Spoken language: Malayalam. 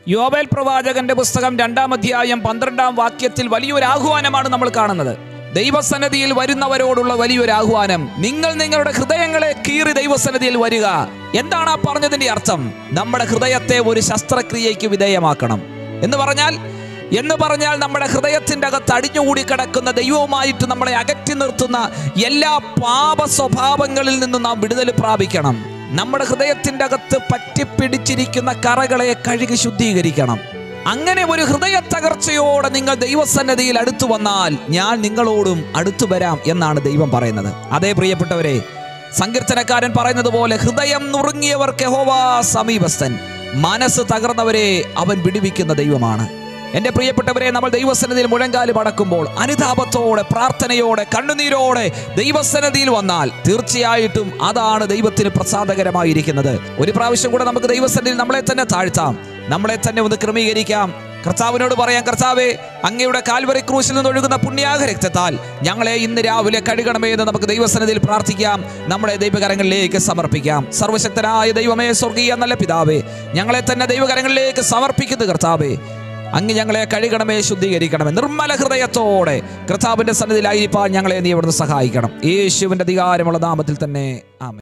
യോബേൽ പ്രവാചകന്റെ പുസ്തകം രണ്ടാം അധ്യായം പന്ത്രണ്ടാം വാക്യത്തിൽ വലിയൊരു ആഹ്വാനമാണ് നമ്മൾ കാണുന്നത് ദൈവസന്നിധിയിൽ വരുന്നവരോടുള്ള വലിയൊരു ആഹ്വാനം നിങ്ങൾ നിങ്ങളുടെ ഹൃദയങ്ങളെ കീറി ദൈവസന്നിധിയിൽ വരിക എന്താണ് ആ പറഞ്ഞതിന്റെ അർത്ഥം നമ്മുടെ ഹൃദയത്തെ ഒരു ശസ്ത്രക്രിയയ്ക്ക് വിധേയമാക്കണം എന്ന് പറഞ്ഞാൽ എന്ന് പറഞ്ഞാൽ നമ്മുടെ ഹൃദയത്തിന്റെ അകത്ത് അടിഞ്ഞുകൂടി കിടക്കുന്ന ദൈവവുമായിട്ട് നമ്മളെ അകറ്റി നിർത്തുന്ന എല്ലാ പാപ സ്വഭാവങ്ങളിൽ നിന്നും നാം വിടുതൽ പ്രാപിക്കണം നമ്മുടെ ഹൃദയത്തിന്റെ അകത്ത് പറ്റിപ്പിടിച്ചിരിക്കുന്ന കറകളെ കഴുകി ശുദ്ധീകരിക്കണം അങ്ങനെ ഒരു ഹൃദയ തകർച്ചയോടെ നിങ്ങൾ ദൈവസന്നദ്ധിയിൽ അടുത്തു വന്നാൽ ഞാൻ നിങ്ങളോടും അടുത്തു വരാം എന്നാണ് ദൈവം പറയുന്നത് അതേ പ്രിയപ്പെട്ടവരെ സങ്കീർത്തനക്കാരൻ പറയുന്നത് പോലെ ഹൃദയം നുറുങ്ങിയവർക്ക് യഹോവ സമീപസ്ഥൻ മനസ്സ് തകർന്നവരെ അവൻ വിടുവിക്കുന്ന ദൈവമാണ് എന്റെ പ്രിയപ്പെട്ടവരെ നമ്മൾ ദൈവസന്നിധിയിൽ മുഴങ്കാലും അടക്കുമ്പോൾ അനുതാപത്തോടെ പ്രാർത്ഥനയോടെ കണ്ണുനീരോടെ ദൈവസന്നിധിയിൽ വന്നാൽ തീർച്ചയായിട്ടും അതാണ് ദൈവത്തിന് പ്രസാദകരമായിരിക്കുന്നത് ഒരു പ്രാവശ്യം കൂടെ നമുക്ക് ദൈവസന്നിധിയിൽ നമ്മളെ തന്നെ താഴ്ത്താം നമ്മളെ തന്നെ ഒന്ന് ക്രമീകരിക്കാം കർത്താവിനോട് പറയാം കർത്താവേ അങ്ങയുടെ കാൽവറി ക്രൂശിൽ നിന്ന് ഒഴുകുന്ന പുണ്യാഹ രക്തത്താൽ ഞങ്ങളെ ഇന്ന് രാവിലെ കഴുകണമേ എന്ന് നമുക്ക് ദൈവസന്നിധിയിൽ പ്രാർത്ഥിക്കാം നമ്മളെ ദൈവകരങ്ങളിലേക്ക് സമർപ്പിക്കാം സർവശക്തനായ ദൈവമേ സ്വർഗീയ നല്ല പിതാവേ ഞങ്ങളെ തന്നെ ദൈവകരങ്ങളിലേക്ക് സമർപ്പിക്കുന്നു കർത്താവേ അങ്ങ് ഞങ്ങളെ കഴുകണമേ ശുദ്ധീകരിക്കണമേ നിർമ്മല ഹൃദയത്തോടെ കർത്താവിന്റെ സന്നിധിയിലായിരിക്കാൻ ഞങ്ങളെ നീ അവിടുന്ന് സഹായിക്കണം യേശുവിന്റെ അധികാരമുള്ള നാമത്തിൽ തന്നെ ആമേൻ